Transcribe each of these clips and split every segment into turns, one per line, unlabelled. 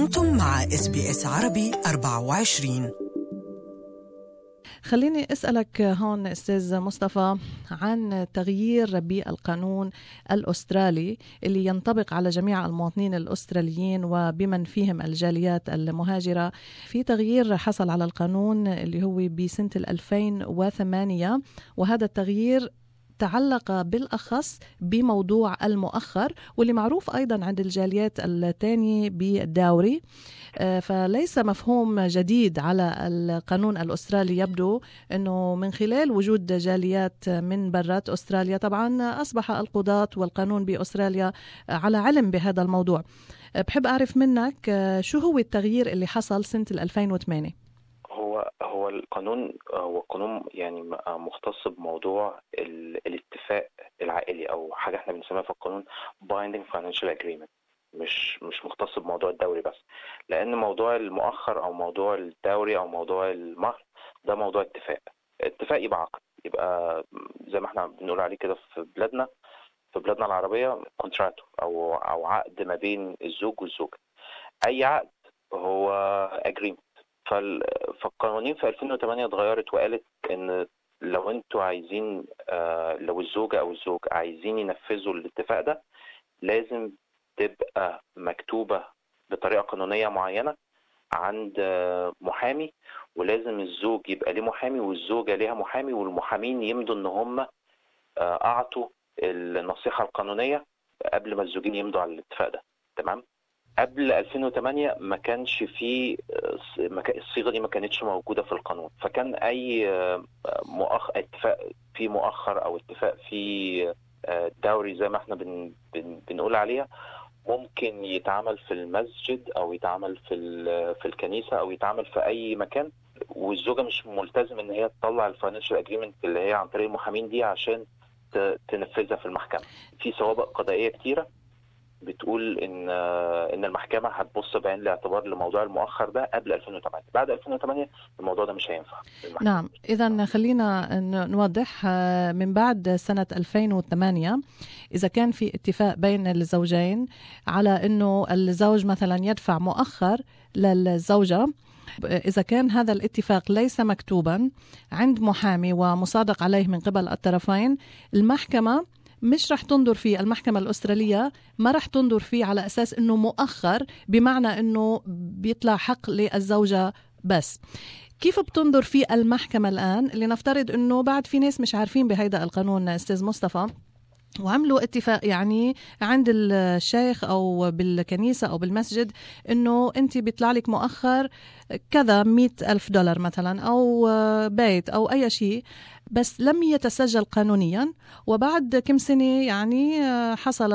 أنتم مع اس بي اس عربي 24
خليني اسالك هون استاذ مصطفى عن تغيير بالقانون الاسترالي اللي ينطبق على جميع المواطنين الاستراليين وبمن فيهم الجاليات المهاجره في تغيير حصل على القانون اللي هو بسنه 2008 وهذا التغيير تعلق بالاخص بموضوع المؤخر واللي معروف ايضا عند الجاليات الثانيه بالداوري آه، فليس مفهوم جديد على القانون الاسترالي يبدو انه من خلال وجود جاليات من برات استراليا طبعا اصبح القضاة والقانون باستراليا على علم بهذا الموضوع آه، بحب اعرف منك آه، شو هو التغيير اللي حصل سنه 2008
هو هو القانون هو قانون يعني مختص بموضوع الاتفاق العائلي او حاجه احنا بنسميها في القانون binding financial agreement مش مش مختص بموضوع الدوري بس لان موضوع المؤخر او موضوع الدوري او موضوع المهر ده موضوع اتفاق اتفاق يبقى عقد يبقى زي ما احنا بنقول عليه كده في بلادنا في بلادنا العربيه كونتراتو او او عقد ما بين الزوج والزوجه اي عقد هو اجريمنت فالقوانين في 2008 اتغيرت وقالت ان لو انتوا عايزين آه، لو الزوجه او الزوج عايزين ينفذوا الاتفاق ده لازم تبقى مكتوبه بطريقه قانونيه معينه عند محامي ولازم الزوج يبقى ليه محامي والزوجه ليها محامي والمحامين يمضوا ان هم آه، اعطوا النصيحه القانونيه قبل ما الزوجين يمضوا على الاتفاق ده تمام قبل 2008 ما كانش في الصيغه دي ما كانتش موجوده في القانون فكان اي آه، مؤخ اتفاق في مؤخر او اتفاق في آه، دوري زي ما احنا بن... بن... بنقول عليها ممكن يتعمل في المسجد او يتعمل في في الكنيسه او يتعمل في اي مكان والزوجه مش ملتزم ان هي تطلع الفاينانشال اجريمنت اللي هي عن طريق المحامين دي عشان تنفذها في المحكمه في سوابق قضائيه كتيره بتقول ان ان المحكمه هتبص بعين الاعتبار لموضوع المؤخر ده قبل 2008 بعد 2008 الموضوع ده مش هينفع
نعم اذا خلينا نوضح من بعد سنه 2008 اذا كان في اتفاق بين الزوجين على انه الزوج مثلا يدفع مؤخر للزوجه إذا كان هذا الاتفاق ليس مكتوبا عند محامي ومصادق عليه من قبل الطرفين المحكمة مش رح تنظر فيه المحكمة الأسترالية ما رح تنظر فيه على أساس أنه مؤخر بمعنى أنه بيطلع حق للزوجة بس كيف بتنظر فيه المحكمة الآن لنفترض أنه بعد في ناس مش عارفين بهيدا القانون أستاذ مصطفى وعملوا اتفاق يعني عند الشيخ او بالكنيسه او بالمسجد انه انت بيطلع لك مؤخر كذا مئة ألف دولار مثلا او بيت او اي شيء بس لم يتسجل قانونيا وبعد كم سنة يعني حصل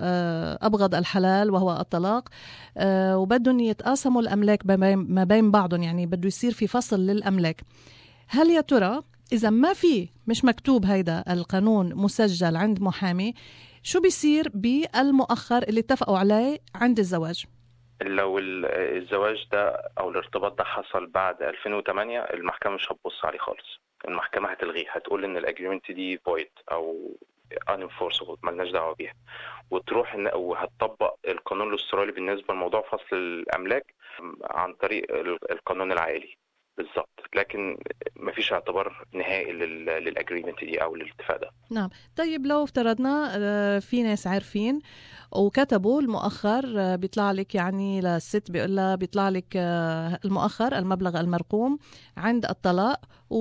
أبغض الحلال وهو الطلاق وبدهم يتقاسموا الأملاك ما بين بعضهم يعني بده يصير في فصل للأملاك هل يا ترى إذا ما في مش مكتوب هيدا القانون مسجل عند محامي شو بيصير بالمؤخر اللي اتفقوا عليه عند الزواج؟
لو الزواج ده او الارتباط ده حصل بعد 2008 المحكمه مش هتبص عليه خالص المحكمه هتلغيه هتقول ان الاجريمنت دي فويد او unenforceable ملناش دعوه بيها وتروح ان وهتطبق القانون الاسترالي بالنسبه لموضوع فصل الاملاك عن طريق القانون العائلي بالظبط لكن ما فيش اعتبار نهائي للاجريمنت دي او للاتفاق ده
نعم طيب لو افترضنا آه، في ناس عارفين وكتبوا المؤخر آه، بيطلع لك يعني للست بيقول لها بيطلع لك آه، المؤخر المبلغ المرقوم عند الطلاق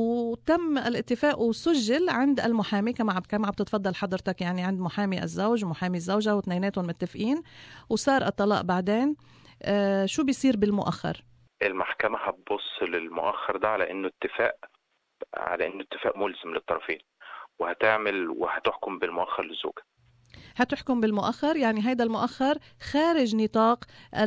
وتم الاتفاق وسجل عند المحامي كما كما عم تتفضل حضرتك يعني عند محامي الزوج ومحامي الزوجه واثنيناتهم متفقين وصار الطلاق بعدين شو بيصير بالمؤخر؟
المحكمة هتبص للمؤخر ده على انه اتفاق على انه اتفاق ملزم للطرفين وهتعمل وهتحكم بالمؤخر للزوجة
هتحكم بالمؤخر يعني هيدا المؤخر خارج نطاق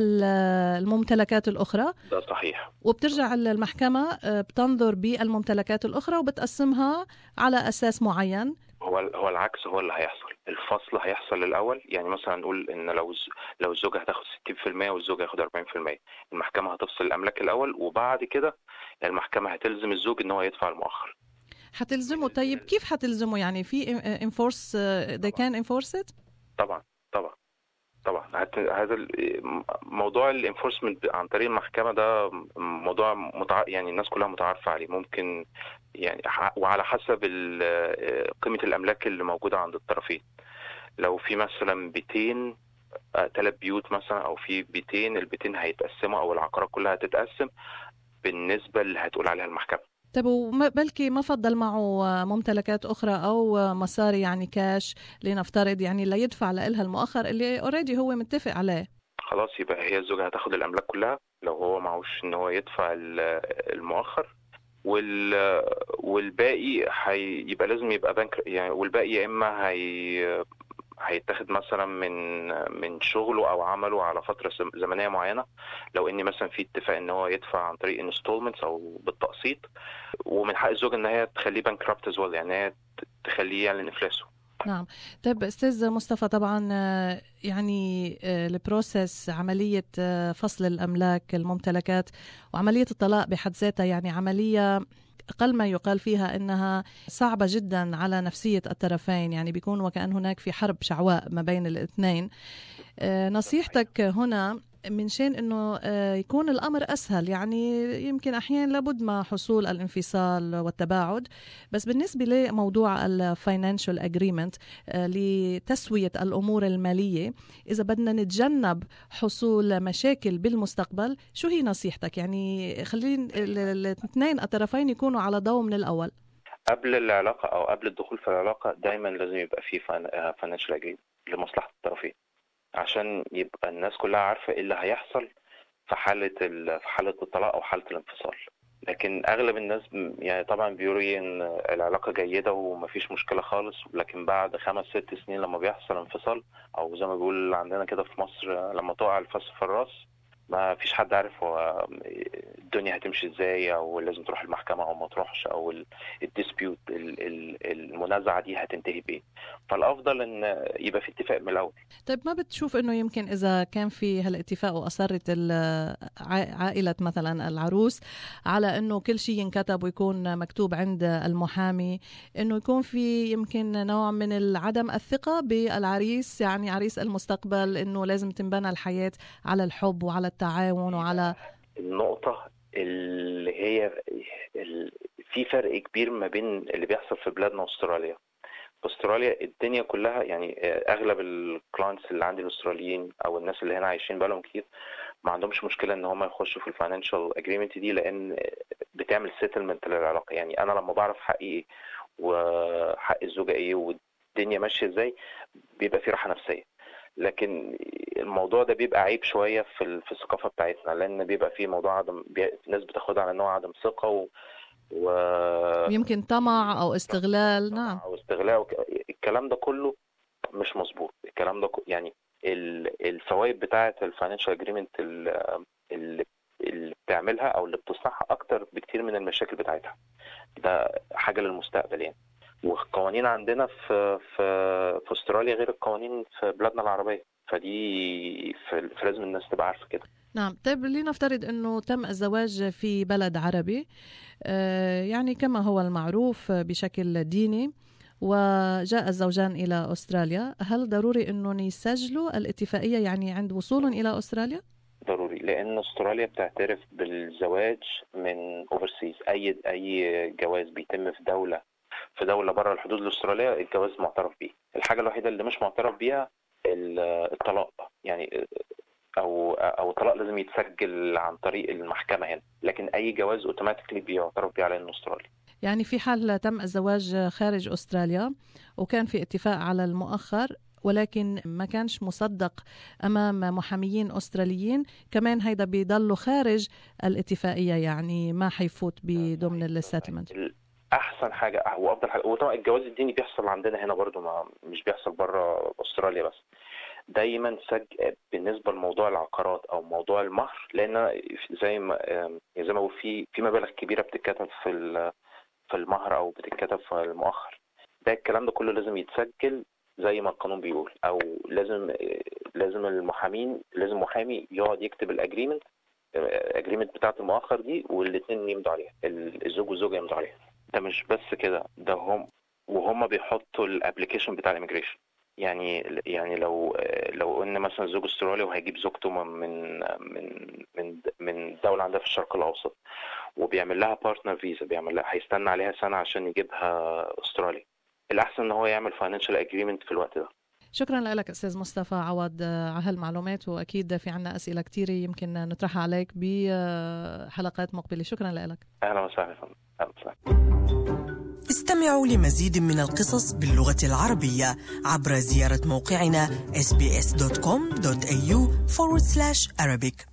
الممتلكات الأخرى
ده صحيح
وبترجع المحكمة آه، بتنظر بالممتلكات الأخرى وبتقسمها على أساس معين
هو هو العكس هو اللي هيحصل الفصل هيحصل الاول يعني مثلا نقول ان لو لو الزوجه هتاخد 60% والزوج هياخد 40% المحكمه هتفصل الاملاك الاول وبعد كده المحكمه هتلزم الزوج ان هو يدفع المؤخر
هتلزمه طيب كيف هتلزمه يعني في انفورس they can enforce it
طبعا طبعا طبعا هت- هذا ال- موضوع الانفورسمنت عن طريق المحكمه ده موضوع متع... يعني الناس كلها متعارفه عليه ممكن يعني ح- وعلى حسب ال- قيمه الاملاك اللي موجوده عند الطرفين لو في مثلا بيتين ثلاث بيوت مثلا او في بيتين البيتين هيتقسموا او العقارات كلها هتتقسم بالنسبه اللي هتقول عليها المحكمه
طيب وبلكي ما فضل معه ممتلكات أخرى أو مصاري يعني كاش لنفترض يعني لا يدفع لها المؤخر اللي اوريدي هو متفق عليه
خلاص يبقى هي الزوجة هتاخد الأملاك كلها لو هو معهوش إن هو يدفع ال- المؤخر وال والباقي هيبقى لازم يبقى بنك يعني والباقي يا إما هي هيتاخد مثلا من من شغله او عمله على فتره زم- زمنيه معينه لو ان مثلا في اتفاق ان هو يدفع عن طريق انستولمنتس او بالتقسيط ومن حق الزوجه ان هي تخليه بانكرابت از ويل يعني هي تخليه يعلن افلاسه
نعم طيب استاذ مصطفى طبعا آه، يعني آه، البروسيس عمليه آه، فصل الاملاك الممتلكات وعمليه الطلاق بحد ذاتها يعني عمليه أقل ما يقال فيها أنها صعبة جدا على نفسية الطرفين يعني بيكون وكأن هناك في حرب شعواء ما بين الاثنين آه، نصيحتك هنا من شان انه آه، يكون الامر اسهل يعني يمكن احيانا لابد ما حصول الانفصال والتباعد بس بالنسبه لموضوع الفاينانشال اجريمنت لتسويه الامور الماليه اذا بدنا نتجنب حصول مشاكل بالمستقبل شو هي نصيحتك يعني خلينا ال- ال- الاثنين الطرفين يكونوا على ضوء من الاول
قبل العلاقه او قبل الدخول في العلاقه دايما لازم يبقى في فاينانشال اجريمنت لمصلحه الطرفين عشان يبقى الناس كلها عارفه ايه اللي هيحصل في حاله ال- في حاله الطلاق او حاله الانفصال لكن اغلب الناس م- يعني طبعا بيقولوا إيه ان العلاقه جيده ومفيش مشكله خالص لكن بعد خمس ست سنين لما بيحصل انفصال او زي ما بيقول عندنا كده في مصر لما تقع الفاس في الراس ما فيش حد عارف هو الدنيا هتمشي ازاي او لازم تروح المحكمه او ما تروحش او الديسبيوت المنازعه دي هتنتهي بايه فالافضل ان يبقى في اتفاق من الاول
طيب ما بتشوف انه يمكن اذا كان في هالاتفاق واصرت ال- عا- عائله مثلا العروس على انه كل شيء ينكتب ويكون مكتوب عند المحامي انه يكون في يمكن نوع من عدم الثقه بالعريس يعني عريس المستقبل انه لازم تنبنى الحياه على الحب وعلى التعاون وعلى
النقطه اللي هي ال- في فرق كبير ما بين اللي بيحصل في بلادنا واستراليا في استراليا الدنيا كلها يعني اغلب الكلاينتس اللي عندي الاستراليين او الناس اللي هنا عايشين بقالهم كتير ما عندهمش مشكله ان هم يخشوا في الفاينانشال اجريمنت دي لان بتعمل سيتلمنت للعلاقه يعني انا لما بعرف حقي ايه وحق الزوجه ايه والدنيا ماشيه ازاي بيبقى في راحه نفسيه لكن الموضوع ده بيبقى عيب شويه في ال- في الثقافه بتاعتنا لان بيبقى في موضوع عدم بي... الناس بتاخدها على انه عدم ثقه و... و...
يمكن طمع او استغلال نعم
او استغلال وك... الكلام ده كله مش مظبوط الكلام ده ك... يعني ال- الفوائد بتاعه الفاينانشال اجريمنت اللي اللي بتعملها او اللي بتصنعها اكتر بكتير من المشاكل بتاعتها ده حاجه للمستقبل يعني والقوانين عندنا في في في استراليا غير القوانين في بلادنا العربيه فدي ف- فلازم الناس تبقى عارفه كده
نعم طيب لنفترض انه تم الزواج في بلد عربي آه، يعني كما هو المعروف بشكل ديني وجاء الزوجان الى استراليا هل ضروري انهم يسجلوا الاتفاقيه يعني عند وصولهم الى استراليا
ضروري لان استراليا بتعترف بالزواج من اوفرسيز اي اي جواز بيتم في دوله في دوله بره الحدود الاستراليه الجواز معترف بيه الحاجه الوحيده اللي مش معترف بيها ال- الطلاق يعني او او الطلاق لازم يتسجل عن طريق المحكمه هنا لكن اي جواز اوتوماتيكلي بيعترف بيه على انه استرالي
يعني في حال تم الزواج خارج استراليا وكان في اتفاق على المؤخر ولكن ما كانش مصدق امام محاميين استراليين كمان هيدا بيضلوا خارج الاتفاقيه يعني ما حيفوت بضمن السيتلمنت
احسن حاجه وافضل حاجه وطبعا الجواز الديني بيحصل عندنا هنا برضو ما مش بيحصل بره استراليا بس دايما سج... بالنسبه لموضوع العقارات او موضوع المهر لان زي ما زي ما هو في في مبالغ كبيره بتتكتب في ال- في المهر او بتتكتب في المؤخر ده الكلام ده كله لازم يتسجل زي ما القانون بيقول او لازم لازم المحامين لازم محامي يقعد يكتب الاجريمنت الاجريمنت بتاعه المؤخر دي والاثنين يمضوا عليها الزوج والزوجه يمضوا عليها ده مش بس كده ده هم وهم بيحطوا الابلكيشن بتاع الاميجريشن يعني يعني لو لو قلنا مثلا زوج استرالي وهيجيب زوجته من من من من دوله عندها في الشرق الاوسط وبيعمل لها بارتنر فيزا بيعمل لها هيستنى عليها سنه عشان يجيبها استرالي الاحسن ان هو يعمل فاينانشال اجريمنت في الوقت ده
شكرا لك استاذ مصطفى عوض على هالمعلومات واكيد في عنا اسئله كثيره يمكن نطرحها عليك بحلقات مقبله شكرا لك
اهلا وسهلا اهلا وسهلا
استمعوا لمزيد من القصص باللغة العربية عبر زيارة موقعنا sbs.com.au forward slash Arabic